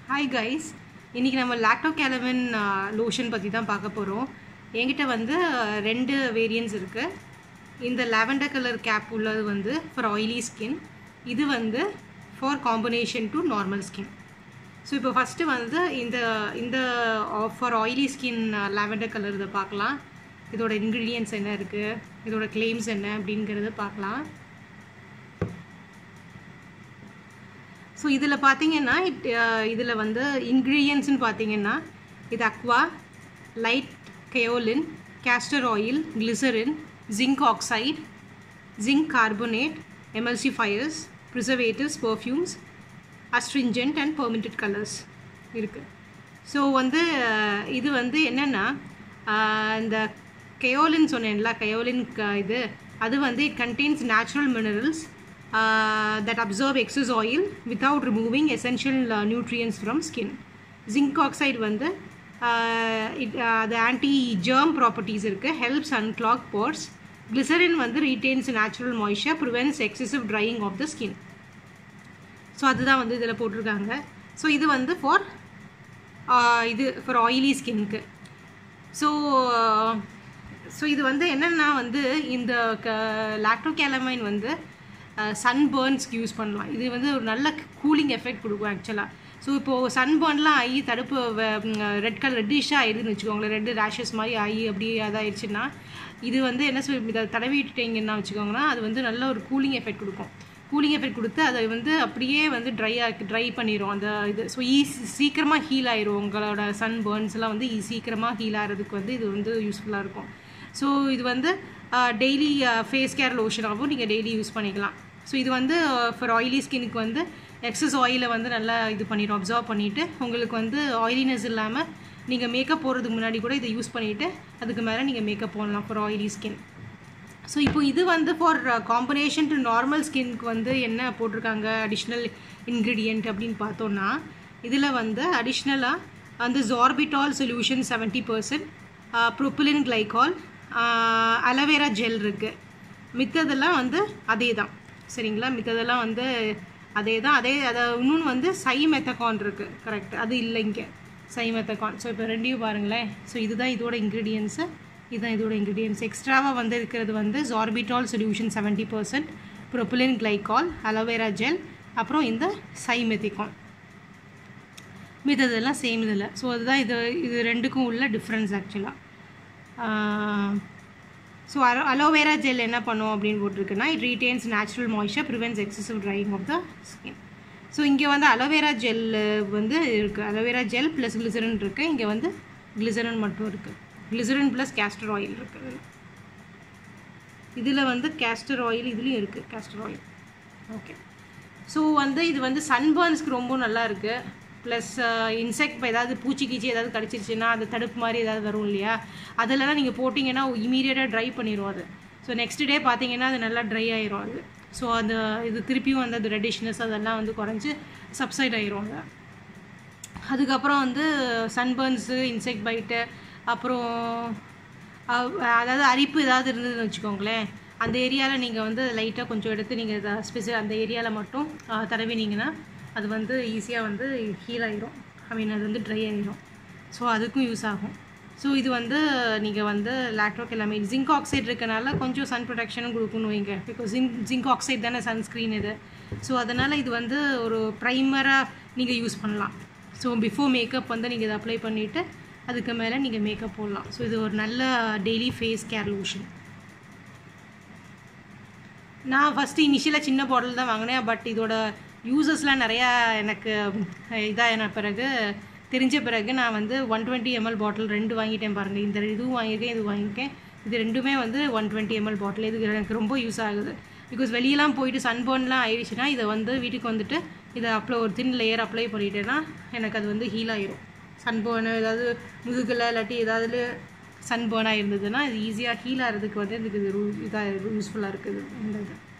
hi guys இன்றைக்கி நம்ம lacto கேலவன் lotion பற்றி தான் பார்க்க போகிறோம் என்கிட்ட வந்து அஹ், ரெண்டு வேரியன்ஸ் இருக்குது இந்த லாவெண்டர் கலர் கேப் உள்ளது வந்து ஃபார் ஆயிலி ஸ்கின் இது வந்து for combination to normal skin so இப்போ ஃபஸ்ட்டு வந்து இந்த இந்த for oily skin lavender colour இதை பார்க்கலாம் இதோட இன்க்ரீடியன்ஸ் என்ன இருக்குது இதோட கிளைம்ஸ் என்ன அப்படிங்கிறத பார்க்கலாம் ஸோ இதில் பார்த்தீங்கன்னா இட் இதில் வந்து இன்க்ரீடியன்ஸ்னு பார்த்தீங்கன்னா இது aqua light kaolin castor oil glycerin zinc oxide zinc carbonate emulsifiers preservatives perfumes astringent and permitted colours இருக்குது ஸோ வந்து அஹ், இது வந்து என்னென்னா இந்த கயோலின் சொன்னேன்ல கயோலின் இது அது வந்து it contains natural minerals that absorb excess oil without removing essential nutrients from skin zinc oxide வந்து uh, it- uh, அது ஆன்டி germ ப்ராப்பர்ட்டிஸ் இருக்குது ஹெல்ப்ஸ் unclog pores கிளிசரின் வந்து retains natural moisture prevents excessive drying of the skin so அதுதான் வந்து இதில் போட்டிருக்காங்க so இது வந்து ஃபார் இது ஃபார் ஆயிலி ஸ்கின்க்கு ஸோ ஸோ இது வந்து என்னென்னா வந்து இந்த க லாக்டோகேலமைன் வந்து சன் பேர்ன்ஸ்க்கு யூஸ் பண்ணலாம் இது வந்து ஒரு நல்ல கூலிங் எஃபெக்ட் கொடுக்கும் ஆக்சுவலாக ஸோ இப்போது சன் பேர்ன்லாம் ஆகி தடுப்பு ரெட் கலர் ரெட்டிஷாக ஆயிடுதுன்னு வச்சுக்கோங்களேன் ரெட்டு ரேஷஸ் மாதிரி ஆகி அப்படி அதாயிடுச்சுன்னா இது வந்து என்ன சொல் இதை தடவிட்டீங்கன்னா வச்சுக்கோங்கன்னா அது வந்து நல்ல ஒரு கூலிங் எஃபெக்ட் கொடுக்கும் கூலிங் எஃபெக்ட் கொடுத்து அதை வந்து அப்படியே வந்து ட்ரை ஆக்கி ட்ரை பண்ணிடும் அந்த இது ஸோ ஈஸி சீக்கிரமாக ஹீல் ஆயிரும் உங்களோட சன் பேர்ன்ஸ்லாம் வந்து ஈ- சீக்கிரமாக ஹீல் ஆகிறதுக்கு வந்து இது வந்து யூஸ்ஃபுல்லாக இருக்கும் ஸோ இது வந்து டெய்லி ஃபேஸ் கேர் லோஷனாகவும் நீங்கள் டெய்லி யூஸ் பண்ணிக்கலாம் ஸோ இது வந்து ஃபார் ஆயிலி ஸ்கின்னுக்கு வந்து எக்ஸஸ் ஆயிலை வந்து நல்லா இது பண்ணிடும் அப்சர்வ் பண்ணிவிட்டு உங்களுக்கு வந்து ஆயிலினஸ் இல்லாமல் நீங்கள் மேக்கப் போடுறதுக்கு முன்னாடி கூட இதை யூஸ் பண்ணிவிட்டு அதுக்கு மேலே நீங்கள் மேக்கப் போடலாம் ஃபார் ஆயிலி ஸ்கின் ஸோ இப்போ இது வந்து ஃபார் காம்பினேஷன் டு நார்மல் ஸ்கின்க்கு வந்து என்ன போட்டிருக்காங்க அடிஷ்னல் இன்க்ரீடியன்ட் அப்படின்னு பார்த்தோன்னா இதில் வந்து அடிஷ்னலாக அந்த sorbitol solution seventy percent propylene glycol aloe vera gel இருக்குது மித்ததெல்லாம் வந்து அதே தான் சரிங்களா மித்ததெல்லாம் வந்து அதே தான் அதே அதை இன்னொன்று வந்து சை மெத்தகான் இருக்குது கரெக்ட் அது இல்லை இங்கே சை மெத்தகான் ஸோ இப்போ ரெண்டையும் பாருங்களேன் ஸோ இதுதான் இதோட இன்க்ரீடியன்ஸு இதுதான் இதோட இன்க்ரீடியன்ஸ் எக்ஸ்ட்ராவாக வந்து இருக்கிறது வந்து sorbitol solution seventy percent propylene glycol aloe vera gel அப்புறம் இந்த சைமெத்திகான் மித்ததெல்லாம் சேம் இதில் ஸோ அதுதான் இது இது ரெண்டுக்கும் உள்ள டிஃப்ரென்ஸ் ஆக்சுவலாக ஸோ அலோ அலோவேரா ஜெல் என்ன பண்ணும் அப்படின்னு போட்டிருக்குன்னா it retains natural moisture prevents excessive drying of the skin so இங்கே வந்து அலோவேரா ஜெல் வந்து இருக்குது அலோவேரா ஜெல் ப்ளஸ் கிளிசரின் இருக்குது இங்கே வந்து கிளிசரின் மட்டும் இருக்குது கிளிசரின் ப்ளஸ் கேஸ்டர் ஆயில் இருக்குது இதில் வந்து கேஸ்டர் ஆயில் இதுலேயும் இருக்குது கேஸ்டர் ஆயில் ஓகே ஸோ வந்து இது வந்து சன்பர்ன்ஸ்க்கு ரொம்ப நல்லா இருக்குது ப்ளஸ் இன்செக்ட் இப்போ ஏதாவது பூச்சி கீச்சி ஏதாவது கடிச்சிருச்சுன்னா அது தடுப்பு மாதிரி ஏதாவது வரும் இல்லையா அதெல்லாம் நீங்கள் போட்டிங்கன்னா இமீடியட்டாக ட்ரை பண்ணிடும் அது ஸோ நெக்ஸ்ட் டே பார்த்தீங்கன்னா அது நல்லா ட்ரை ஆயிரும் அது ஸோ அந்த இது திருப்பியும் வந்து அது ரெட்டிஷ்னஸ் அதெல்லாம் வந்து குறைஞ்சி சப்சைட் ஆயிரும் அது அதுக்கப்புறம் வந்து சன்பர்ன்ஸு இன்செக்ட் பைட்டு அப்புறம் அஹ், அதாவது அரிப்பு ஏதாவது இருந்ததுன்னு வச்சுக்கோங்களேன் அந்த ஏரியாவில் நீங்கள் வந்து லைட்டாக கொஞ்சம் எடுத்து நீங்கள் ஸ்பெசி அந்த ஏரியாவில் மட்டும் அஹ், தடவினீங்கன்னா அது வந்து ஈஸியாக வந்து ஹீல் ஆயிரும் ஐ மீன் அது வந்து ட்ரை ஆயிரும் ஸோ அதுக்கும் யூஸ் ஆகும் ஸோ இது வந்து நீங்கள் வந்து லேக்ட்ரோக் எல்லாமே ஜிங்க் ஆக்சைடு இருக்கனால கொஞ்சம் சன் ப்ரொடெக்ஷனும் கொடுக்கணும் வைங்க பிகாஸ் ஜிங்க் ஜிங்க் ஆக்சைடு தானே சன்ஸ்க்ரீன் இது ஸோ அதனால் இது வந்து ஒரு ப்ரைமராக நீங்கள் யூஸ் பண்ணலாம் ஸோ பிஃபோர் மேக்கப் வந்து நீங்கள் இதை அப்ளை பண்ணிவிட்டு அதுக்கு மேலே நீங்கள் மேக்கப் போடலாம் ஸோ இது ஒரு நல்ல டெய்லி ஃபேஸ் கேர் லோஷன் நான் ஃபஸ்ட்டு இனிஷியலாக சின்ன பாட்டில் தான் வாங்கினேன் பட் இதோட யூசஸ்லாம் நிறையா எனக்கு இதான பிறகு தெரிஞ்ச பிறகு நான் வந்து ஒன் டுவெண்ட்டி எம்எல் பாட்டில் ரெண்டு வாங்கிட்டேன் பாருங்கள் இந்த இதுவும் வாங்கியிருக்கேன் இது வாங்கியிருக்கேன் இது ரெண்டுமே வந்து ஒன் டுவெண்ட்டி எம்எல் பாட்டில் இது எனக்கு ரொம்ப யூஸ் ஆகுது பிகாஸ் வெளியெல்லாம் போயிட்டு சன்பர்ன்லாம் ஆயிடுச்சுன்னா இதை வந்து வீட்டுக்கு வந்துட்டு இதை அப்ளை ஒரு தின் லேயர் அப்ளை பண்ணிட்டேன்னா எனக்கு அது வந்து ஹீல் ஆயிரும் சன்பர்னு ஏதாவது முதுகில் இல்லாட்டி ஏதாவது சன்பர்னாக இருந்ததுன்னா இது ஈஸியாக ஹீல் ஆகிறதுக்கு வந்து இதுக்கு இது இதாக யூஸ்ஃபுல்லாக இருக்குது இந்த இது